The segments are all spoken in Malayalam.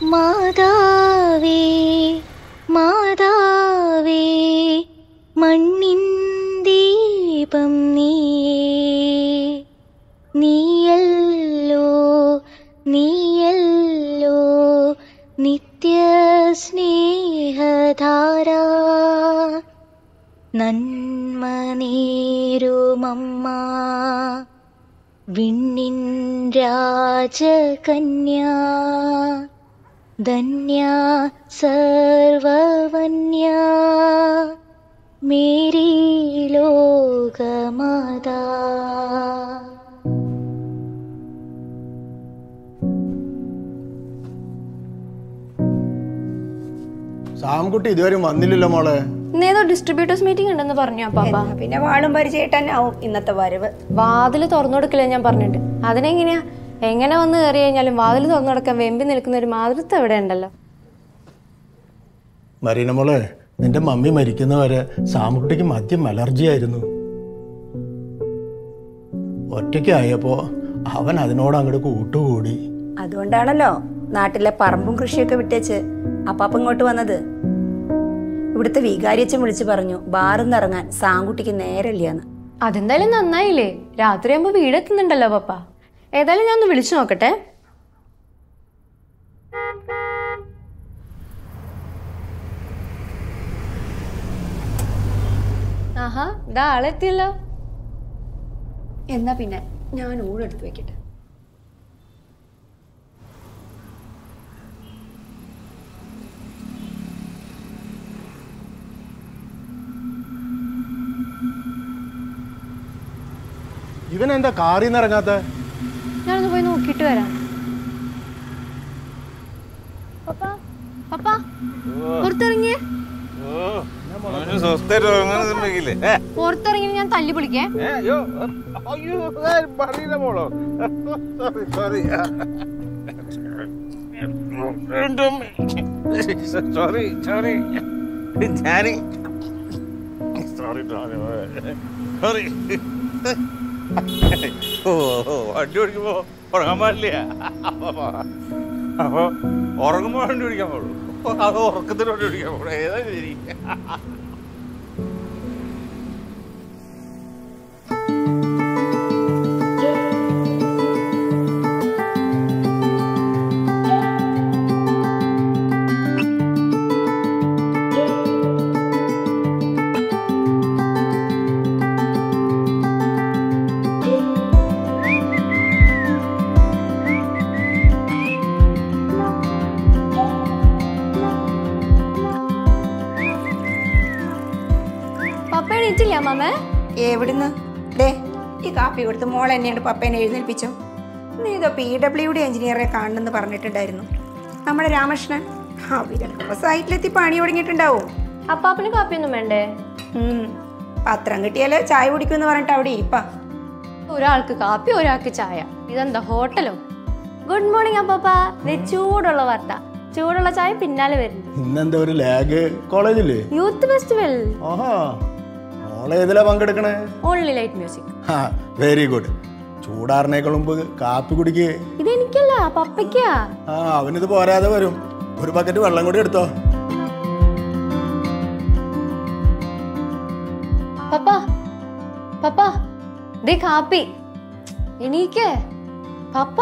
മാതാവേ മാതാവേ മണ്ണിൻ ദീപം നീയേ നീയല്ലോ നീയല്ലോ നിത്യ സ്നേഹധാര നന്മ നേരുമമ്മ വിണ്ണിൻ രാജകന്യ ധന്യ സർവവന്യ മേരി ലോകമാതാ സാംകുട്ടി ഇതുവരെ വന്നില്ലല്ലോ മോളെ ഇന്നേതോ ഡിസ്ട്രിബ്യൂട്ടേഴ്സ് മീറ്റിംഗ് ഉണ്ടെന്ന് പറഞ്ഞു പാപ്പ എന്നാ പിന്നെ വാളും പരിചയട്ടാനാവും ഇന്നത്തെ വരവ് വാതില് തുറന്നു കൊടുക്കില്ല ഞാൻ പറഞ്ഞിട്ട് അതിനെങ്ങനെയാ എങ്ങനെ വന്ന് കയറി കഴിഞ്ഞാലും വാതിൽ തുറന്നു കൊടുക്കാൻ വെമ്പി നിൽക്കുന്ന ഒരു മാതൃത്വം ഇവിടെ ഉണ്ടല്ലോ മരീന മോളെ നിന്റെ മമ്മി മരിക്കുന്നവരെ സാംകുട്ടിക്ക് മദ്യം അലർജി ആയിരുന്നു ഒറ്റയ്ക്കായപ്പോ അവൻ അതിനോട് അങ്ങോട്ട് കൂട്ടുകൂടി അതുകൊണ്ടാണല്ലോ നാട്ടിലെ പറമ്പും കൃഷിയൊക്കെ വിട്ടേച്ച് അപ്പാപ്പ ഇങ്ങോട്ട് വന്നത് ഇവിടുത്തെ വികാരിയച്ഛൻ വിളിച്ചു പറഞ്ഞു ബാറിന്ന് ഇറങ്ങാൻ സാങ്കുട്ടിക്ക് നേരമില്ലാന്ന് അതെന്തായാലും നന്നായില്ലേ രാത്രിയാകുമ്പോ വീടെത്തുന്നുണ്ടല്ലോ പപ്പ ഏതായാലും ഞാൻ ഒന്ന് വിളിച്ചു നോക്കട്ടെ ആഹാ ഇതാ ആളെത്തിയല്ലോ എന്നാ പിന്നെ ഞാൻ ഊടെടുത്ത് വെക്കട്ടെ ഇവൻ എന്താ കാറിൽ നിന്ന് ഇറങ്ങാത്ത ഞാനൊന്ന് പോയി നോക്കിയിട്ട് വരാം പപ്പ പപ്പ പുറത്തിറങ്ങിയേ സ്വസ്ഥായിട്ട് ഉറങ്ങുന്നുണ്ടെങ്കിലേ ഏ പുറത്തിറങ്ങി ഞാൻ തല്ലി പൊളിക്കേ ഏ, അയ്യോ അയ്യോ അതാരും പറയില്ല മോളോ സോറി സോറി സോറി ഞാന് സോറി സോറി ഓ ഓ, വണ്ടി ഓടിക്കുമ്പോ ഉറങ്ങാൻ പാടില്ല അപ്പൊ ഉറങ്ങുമ്പോ വണ്ടി ഓടിക്കാൻ പാടുള്ളൂ അത് ഉറക്കത്തിന് വണ്ടി ഓടിക്കാൻ പാടുള്ളൂ ഏതാ ശരി പപ്പ എണീറ്റില്ല മാമേ എവിടുന്ന് ദേ ഈ കാപ്പി കൊടുത്ത് മോൾ എന്നെയാണ് പപ്പേനെ എഴുന്നേൽപ്പിച്ചോ നീ ഇതോ പി ഡബ്ല്യു ഡി എഞ്ചിനീയറെ കാണണമെന്ന് പറഞ്ഞിട്ടുണ്ടായിരുന്നു നമ്മുടെ രാമകൃഷ്ണൻ അവരൊക്കെ സൈറ്റിലെത്തി പണി തുടങ്ങിയിട്ടുണ്ടാവും അപ്പാപ്പന് കാപ്പിയൊന്നും വേണ്ടേ ഉം. പത്രം കിട്ടിയാല് ചായ കുടിക്കുമെന്ന് പറഞ്ഞിട്ട് അവിടെ ഇരിപ്പാ ഒരാൾക്ക് കാപ്പി ഒരാൾക്ക് ചായ ഇതെന്താ ഹോട്ടലോ ഗുഡ് മോർണിംഗ് അപ്പാപ്പ ദേ ചൂടുള്ള വാർത്ത ചൂടുള്ള ചായ പിന്നാലെ വരുന്നു ഇന്നെന്താ ഒരു ലാഗ് കോളേജില്ലേ യൂത്ത് ഫെസ്റ്റിവൽ ആഹാ മോളെ ഏതിലാ പങ്കെടുക്കണേ ഓൺലി ലൈറ്റ് മ്യൂസിക് ആ വെരി ഗുഡ് ചൂടാറിനേക്കാൾ മുമ്പ് കാപ്പി കുടിക്കേ ഇതെനിക്കല്ല പപ്പയ്ക്കാ ആ അവനിത് പോരാതെ വരും ഒരു ബക്കറ്റ് വെള്ളം കൂടി എടുത്തോ പപ്പ പപ്പ ദേ കാപ്പി എണീക്കേ പപ്പ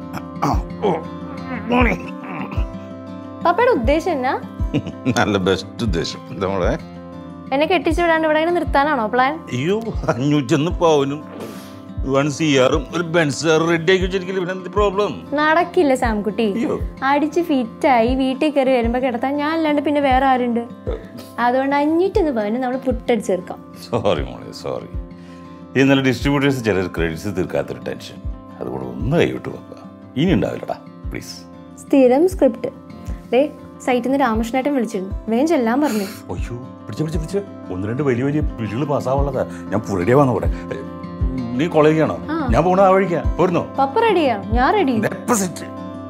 പപ്പയുടെ ഉദ്ദേശം എന്നാ നല്ല ബെസ്റ്റ് ഉദ്ദേശം എന്താ മോളെ എന്നെ കെട്ടിച്ചു വിടാണ്ട് ഇവിടെ ഇങ്ങനെ നിർത്താനാണോ പ്ലാൻ അയ്യോ അഞ്ഞൂറ്റൊന്ന് പവനും വൺ സി ആറും ഒരു ബെൻസ് റെഡി ആക്കി വെച്ചിരിക്കില്ല പിന്നെ എന്ത് പ്രോബ്ലം നടക്കില്ല സാംകുട്ടി അയ്യോ അടിച്ച് ഫിറ്റായി വീട്ടിൽ കയറി വരുമ്പോ കിടത്താൻ ഞാൻ അല്ലാണ്ട് പിന്നെ വേറെ ആരുണ്ട് അതുകൊണ്ട് അഞ്ഞൂറ്റൊന്ന് പവന് നമ്മൾ പുട്ടടിച്ച് തീർക്കാം സോറി മോളെ സോറി ഇന്നലെ ഡിസ്ട്രിബ്യൂട്ടേഴ്സ് ചിലർ ക്രെഡിറ്റ്സ് തീർക്കാത്തൊരു ടെൻഷൻ അതുകൊണ്ട് ഒന്ന് കൈവിട്ടു പപ്പ ഇനി ഉണ്ടാവില്ലടാ പ്ലീസ് സ്ഥിരം സ്ക്രിപ്റ്റ് ദേ സൈറ്റിൽ നിന്ന് രാമകൃഷ്ണേട്ടൻ വിളിച്ചിരുന്നു വേഗം ചെല്ലാൻ പറഞ്ഞു അയ്യോ പിടിച്ച് പിടിച്ച് പിടിച്ച് ഒന്ന് രണ്ട് വലിയ വലിയ പിഴികൾ പാസ്സാവുള്ളതാ ഞാൻ പുറടിയാ വന്ന കൂടെ നീ കോളേജിലാണോ ഞാൻ പോണ ആ വഴിക്കാ പോരുന്നോ പപ്പ റെഡിയാ ഞാൻ റെഡി ഡെപ്പോസിറ്റ്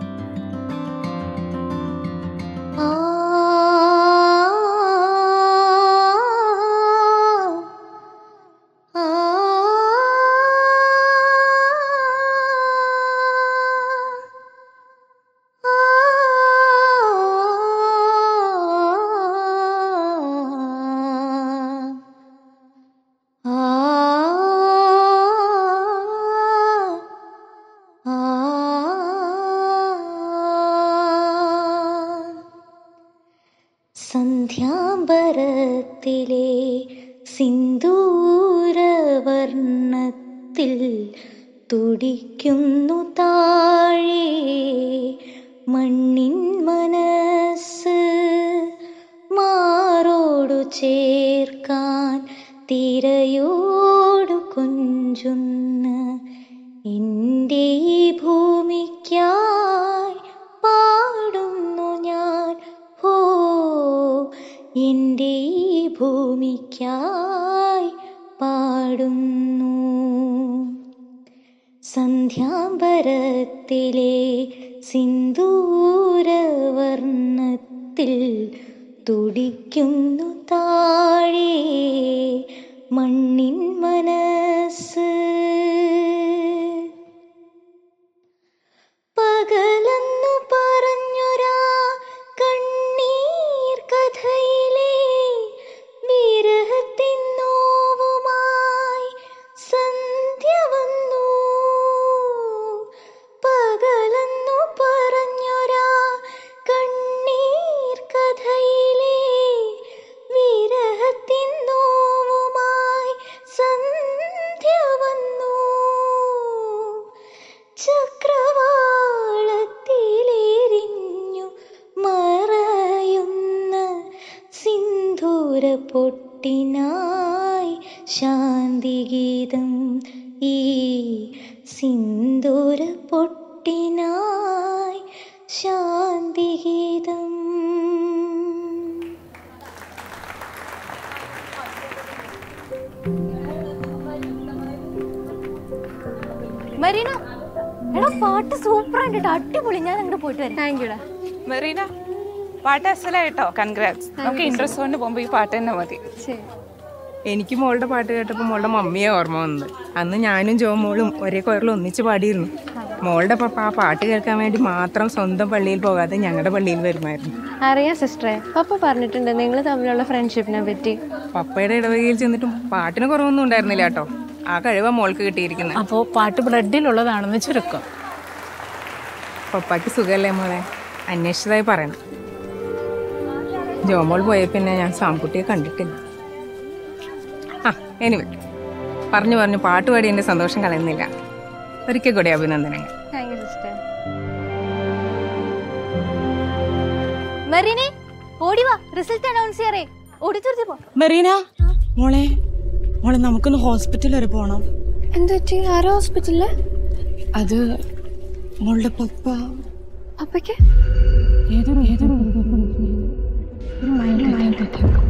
ആ ആ ആ സ്വരത്തിലെ സിന്ദൂരവർണ്ണത്തിൽ തുടിക്കുന്നു താഴെ മണ്ണിൻ മനസ്സ് പകലെന്നു പറഞ്ഞൊരാ കണ്ണീർ കഥയിലെ വിരഹത്തിൻ നോവുമായി സന്ധ്യ വന്നു പകലെന്നു പറഞ്ഞൊരാ കണ്ണീർ കഥയിലെ വിരഹത്തിൻ നോവുമായി സന്ധ്യ വന്നു ചക്രവാളത്തിലെരിഞ്ഞു മറയുന്ന സിന്ദൂര പൊട്ടിനായി ശാന്തിഗീതം ഈ സിന്ദൂര പൊട്ടിനായി ശാന്തിഗീതം മരീന എടാ പാട്ട് സൂപ്പർ ആണ് കേട്ടോ അടിപൊളി ഞാൻ അങ്ങോട്ട് പോയിട്ട് വരാം താങ്ക് യുടാ മെറീന പാട്ട് അസലായിട്ടോ കൺഗ്രാറ്റ്സ് നമുക്ക് ഇൻട്രസ്റ്റ് കൊണ്ട് പോകുമ്പോൾ ഈ പാട്ട് തന്നെ മതി ശരി എനിക്ക് മോളുടെ പാട്ട് കേട്ടപ്പോൾ മോളുടെ മമ്മിയെ ഓർമ്മ വന്നത് അന്ന് ഞാനും ജോ മോളും ഒരേ കൊയറിൽ ഒന്നിച്ച് പാടിയിരുന്നു മോളുടെ പപ്പ ആ പാട്ട് കേൾക്കാൻ വേണ്ടി മാത്രം സ്വന്തം പള്ളിയിൽ പോകാതെ ഞങ്ങളുടെ പള്ളിയിൽ വരുമായിരുന്നു അറിയാം സിസ്റ്ററെ പപ്പ പറഞ്ഞിട്ടുണ്ട് നിങ്ങൾ തമ്മിലുള്ള ഫ്രണ്ട്ഷിപ്പിനെ പറ്റി പപ്പയുടെ ഇടവകയിൽ ചെന്നിട്ടും പാട്ടിന് കുറവൊന്നും ഉണ്ടായിരുന്നില്ല കേട്ടോ ആ കഴിവാ മോൾക്ക് കിട്ടിയിരിക്കുന്നത് അപ്പോൾ പാട്ട് ബ്ലഡിലുള്ളതാണെന്ന് ചുരുക്കം പപ്പായ്ക്ക് സുഖമല്ലേ മോളെ അന്വേഷിച്ചതായി പറയണം ജോമോൾ പോയ പിന്നെ ഞാൻ സാംകുട്ടിയെ കണ്ടിട്ടില്ല ആ എനിവേ പറഞ്ഞു പറഞ്ഞു പാട്ട് പാടി എൻ്റെ സന്തോഷം കളയുന്നില്ല ഒരിക്കൽ കൂടി അഭിനന്ദനങ്ങൾ താങ്ക് യു സിസ്റ്റർ മരീനെ ഓടി വാ റിസൾട്ട് അനൗൺസ് ചെയ്യാറേ ഓടിച്ചുരുത്തി പോ മെറീന മോളെ മോളെ നമുക്കൊന്ന് ഹോസ്പിറ്റൽ വരെ പോണം എന്ത് പറ്റി ആരോ ഹോസ്പിറ്റലില് അത് മോളുടെ പപ്പ അപ്പയ്ക്ക് ഏതൊരു ഏതൊരു ഒരു mind attack.